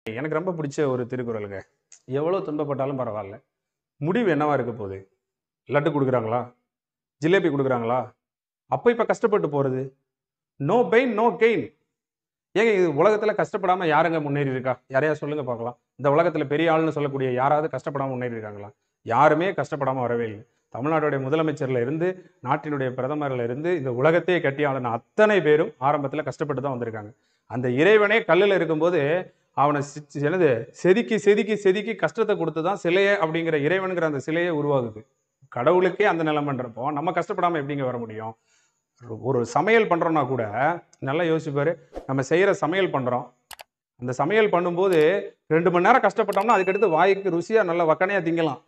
எனக்கு ரொம்ப பிடிச்ச ஒரு திருக்குறளுங்க எவ்வளோ துன்பப்பட்டாலும் பரவாயில்ல முடிவு என்னவா இருக்க போகுது லட்டு கொடுக்குறாங்களா ஜிலேபி கொடுக்குறாங்களா அப்போ இப்போ கஷ்டப்பட்டு போகிறது நோ பெயின் நோ கெயின் ஏங்க இது உலகத்தில் கஷ்டப்படாமல் யாருங்க முன்னேறி இருக்கா யாரையா சொல்லுங்க பார்க்கலாம் இந்த உலகத்தில் பெரிய ஆள்னு சொல்லக்கூடிய யாராவது கஷ்டப்படாமல் முன்னேறி இருக்காங்களா யாருமே கஷ்டப்படாமல் வரவே இல்லை தமிழ்நாட்டுடைய முதலமைச்சர்ல இருந்து நாட்டினுடைய பிரதமர்ல இருந்து இந்த உலகத்தையே கட்டி ஆளுன அத்தனை பேரும் ஆரம்பத்தில் கஷ்டப்பட்டு தான் வந்திருக்காங்க அந்த இறைவனே கல்லில் இருக்கும்போது அவனை சி- என்னது செதுக்கி செதுக்கி செதுக்கி கஷ்டத்தை கொடுத்து தான் சிலையே அப்படிங்கிற இறைவனுங்கிற அந்த சிலையே உருவாகுது கடவுளுக்கே அந்த நிலைமைன்றப்போ நம்ம கஷ்டப்படாம எப்படிங்க வர முடியும் ஒரு- ஒரு சமையல் பண்றோம்னா கூட நல்லா யோசிப்பாரு நம்ம செய்யற சமையல் பண்றோம் அந்த சமையல் பண்ணும்போது ரெண்டு மணி நேரம் கஷ்டப்பட்டோம்னா அதுக்கடுத்து வாய்க்கு ருசியா நல்ல வக்கனையா திங்கலாம்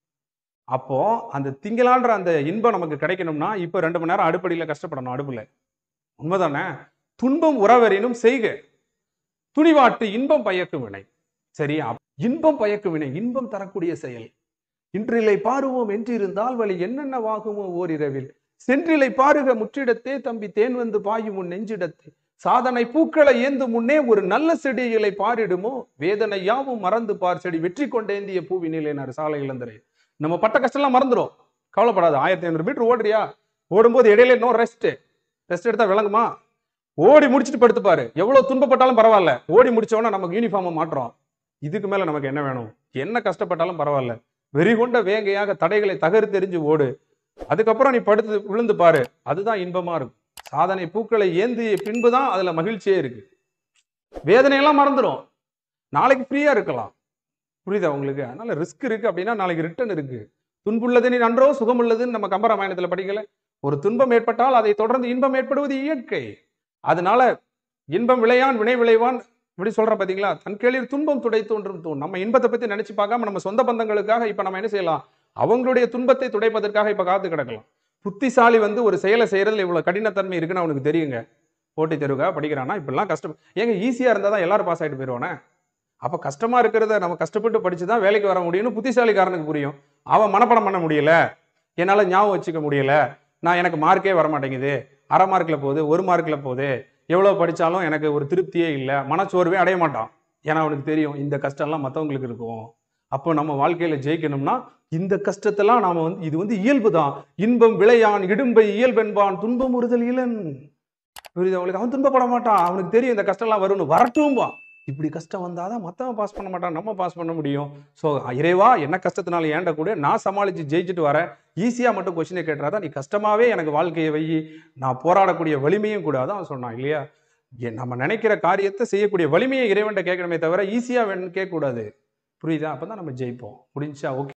அப்போ அந்த திங்கலான்ற அந்த இன்பம் நமக்கு கிடைக்கணும்னா இப்போ ரெண்டு மணி நேரம் அடுப்படியில் கஷ்டப்படணும் அடுப்புல உண்மைதானே துன்பம் உறவரினும் செய்க துணிவாட்டு இன்பம் பயக்கும் வினை சரி அப்- இன்பம் பயக்கும் வினை இன்பம் தரக்கூடிய செயல் இன்றிலை பாருவோம் என்றிருந்தால் வழி என்னென்னவாகுமோ ஓரிரவில் சென்றிலை பாருக முற்றிடத்தே தம்பி தேன் வந்து பாயும் உன் நெஞ்சிடத்தே சாதனை பூக்களை ஏந்து முன்னே ஒரு நல்ல செடிகளை பாரிடுமோ வேதனை யாவும் மறந்து பார் செடி வெற்றி கொண்டேந்திய பூவினிலேனார் சாலை இளந்தரை நம்ம பட்ட கஷ்டம்லாம் மறந்துடும் கவலைப்படாது ஆயிரத்தி ஐநூறு மீட்டர் ஓடுறியா ஓடும்போது இடையில நோ ரெஸ்ட் ரெஸ்ட் எடுத்தா விளங்குமா ஓடி முடிச்சுட்டு படுத்துப்பாரு எவ்வளவு துன்பப்பட்டாலும் பரவாயில்ல ஓடி முடிச்சவொடனே நமக்கு யூனிஃபார்மை மாட்டுறோம் இதுக்கு மேல நமக்கு என்ன வேணும் என்ன கஷ்டப்பட்டாலும் பரவாயில்ல வெறிகொண்ட வேகையாக தடைகளை தகர்த்தெறிஞ்சு ஓடு அதுக்கப்புறம் நீ படுத்து விழுந்து பாரு அதுதான் இன்பமா இருக்கும் சாதனை பூக்களை ஏந்தி பின்புதான் அதுல மகிழ்ச்சியே இருக்கு வேதனையெல்லாம் மறந்துடும் நாளைக்கு ஃப்ரீயா இருக்கலாம் புரியுதா உங்களுக்கு அதனால ரிஸ்க் இருக்கு அப்படின்னா நாளைக்கு ரிட்டர்ன் இருக்கு துன்புள்ளது நீ நன்றோ சுகமுள்ளதுன்னு நம்ம கம்பராமாயணத்துல படிக்கல ஒரு துன்பம் ஏற்பட்டால் அதை தொடர்ந்து இன்பம் ஏற்படுவது இயற்கை அதனால இன்பம் விளையான் வினை விளைவான் இப்படி சொல்ற பாத்தீங்களா தன் கேளிர் துன்பம் துடை தோன்றும் தூண் நம்ம இன்பத்தை பத்தி நினைச்சு பார்க்காம நம்ம சொந்த பந்தங்களுக்காக இப்ப நம்ம என்ன செய்யலாம் அவங்களுடைய துன்பத்தை துடைப்பதற்காக இப்ப காத்து கிடக்கலாம் புத்திசாலி வந்து ஒரு செயலை செய்யறதுல இவ்வளவு கடினத்தன்மை இருக்குன்னு அவனுக்கு தெரியுங்க போட்டி தேர்வுக்காக படிக்கிறானா இப்படிலாம் கஷ்டம் ஏங்க ஈஸியா இருந்தா தான் எல்லாரும் பாஸ் ஆயிட்டு போயிடுவானே அப்ப கஷ்டமா இருக்கிறத நம்ம கஷ்டப்பட்டு படிச்சு தான் வேலைக்கு வர முடியும்னு புத்திசாலிக்காரனுக்கு புரியும் அவன் மனப்பாடம் பண்ண முடியல என்னால ஞாபகம் வச்சுக்க முடியல நான் எனக்கு மார்க்கே வர மாட்டேங்குது அரை மார்க்ல போகுது ஒரு மார்க்ல போகுது எவ்வளவு படிச்சாலும் எனக்கு ஒரு திருப்தியே இல்லை மனச்சோர்வே அடைய மாட்டான் ஏன்னா அவனுக்கு தெரியும் இந்த கஷ்டம்லாம் மற்றவங்களுக்கு இருக்கும் அப்போ நம்ம வாழ்க்கையில ஜெயிக்கணும்னா இந்த கஷ்டத்தெல்லாம் நாம வந்து இது வந்து இயல்பு தான் இன்பம் விளையான் இடும்பை இயல்பென்பான் துன்பம் உறுதல் இளன் புரியுது அவங்களுக்கு அவன் துன்பப்பட மாட்டான் அவனுக்கு தெரியும் இந்த கஷ்டம்லாம் வரும்னு வரட்டும்பா இப்படி கஷ்டம் வந்தாதான் மத்தவன் பாஸ் பண்ண மாட்டான் நம்ம பாஸ் பண்ண முடியும் ஸோ இறைவா என்ன கஷ்டத்தினால ஏண்ட கூட நான் சமாளிச்சு ஜெயிச்சுட்டு வரேன் ஈஸியா மட்டும் கொஸ்டினை கேட்டுறாதா நீ கஷ்டமாவே எனக்கு வாழ்க்கையை வை நான் போராடக்கூடிய வலிமையும் கூட அதான் அவன் சொன்னான் இல்லையா எ- நம்ம நினைக்கிற காரியத்தை செய்யக்கூடிய வலிமையை இறைவன்ட்ட கேட்கணுமே தவிர ஈஸியா வேணும்னு கேட்கக்கூடாது புரியுதா அப்பதான் நம்ம ஜெயிப்போம் முடிஞ்சா ஓகே